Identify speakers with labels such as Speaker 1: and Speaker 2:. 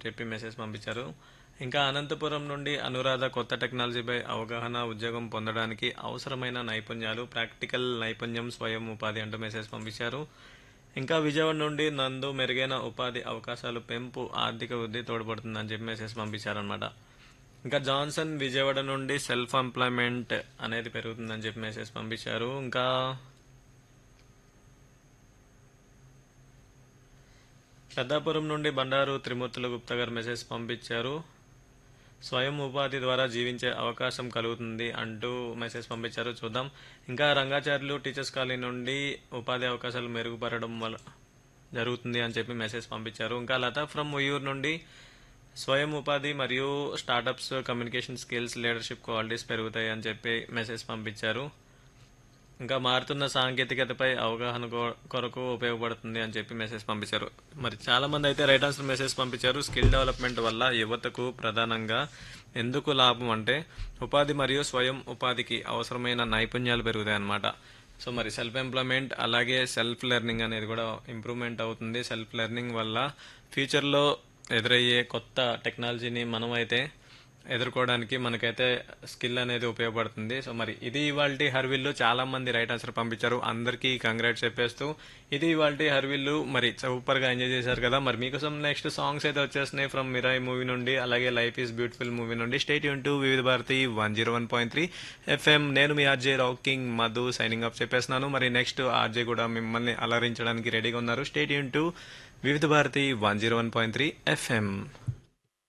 Speaker 1: చెప్పి మెసేజ్ పంపించారు ఇంకా అనంతపురం నుండి అనురాధ కొత్త టెక్నాలజీపై అవగాహన ఉద్యోగం పొందడానికి అవసరమైన నైపుణ్యాలు ప్రాక్టికల్ నైపుణ్యం స్వయం ఉపాధి అంటూ మెసేజ్ పంపించారు ఇంకా విజయవాడ నుండి నందు మెరుగైన ఉపాధి అవకాశాలు పెంపు ఆర్థిక వృద్ధి తోడ్పడుతుందని చెప్పి మెసేజ్ పంపించారనమాట ఇంకా జాన్సన్ విజయవాడ నుండి సెల్ఫ్ ఎంప్లాయ్మెంట్ అనేది పెరుగుతుందని చెప్పి మెసేజ్ పంపించారు ఇంకా పెద్దాపురం నుండి బండారు త్రిమూర్తుల గుప్తా గారు మెసేజ్ పంపించారు స్వయం ఉపాధి ద్వారా జీవించే అవకాశం కలుగుతుంది అంటూ మెసేజ్ పంపించారు చూద్దాం ఇంకా రంగాచార్యులు టీచర్స్ కాలనీ నుండి ఉపాధి అవకాశాలు మెరుగుపడడం వల్ల జరుగుతుంది అని చెప్పి మెసేజ్ పంపించారు ఇంకా లత ఫ్రమ్ ఉయ్యూరు నుండి స్వయం ఉపాధి మరియు startups communication skills leadership qualities పెరుగుతాయి అని చెప్పి మెసేజ్ పంపించారు ఇంకా మారుతున్న సాంకేతికతపై అవగాహన కొ- కొరకు ఉపయోగపడుతుంది అని చెప్పి మెసేజ్ పంపించారు మరి చాలా మంది అయితే రైట్ ఆన్సర్ మెసేజ్ పంపించారు స్కిల్ డెవలప్మెంట్ వల్ల యువతకు ప్రధానంగా ఎందుకు లాభం అంటే ఉపాధి మరియు స్వయం ఉపాధికి అవసరమైన నైపుణ్యాలు పెరుగుతాయి అన్నమాట సో మరి సెల్ఫ్ ఎంప్లాయ్మెంట్ అలాగే సెల్ఫ్ లెర్నింగ్ అనేది కూడా ఇంప్రూవ్మెంట్ అవుతుంది సెల్ఫ్ లెర్నింగ్ వల్ల ఫ్యూచర్లో ఎదురయ్యే కొత్త టెక్నాలజీని మనం అయితే ఎదుర్కోవడానికి మనకైతే స్కిల్ అనేది ఉపయోగపడుతుంది సో మరి ఇది ఇవాళ హర్విల్లు చాలా మంది రైట్ ఆన్సర్ పంపించారు అందరికీ కంగ్రాట్స్ చెప్పేస్తూ ఇది ఇవాళ హర్విల్లు మరి సూపర్ గా ఎంజాయ్ చేశారు కదా మరి మీకోసం నెక్స్ట్ సాంగ్స్ అయితే వచ్చేస్తున్నాయి ఫ్రమ్ మిరాయి మూవీ నుండి అలాగే లైఫ్ ఈస్ బ్యూటిఫుల్ మూవీ నుండి స్టేట్ యూన్ to Vividh Bharati one zero one point three FM నేను మీ RJ rocking Madhu signing up చెప్పేస్తున్నాను మరి నెక్స్ట్ ఆర్జే కూడా మిమ్మల్ని అలరించడానికి రెడీగా ఉన్నారు స్టేట్ యూన్ to Vividh Bharati one zero one point three FM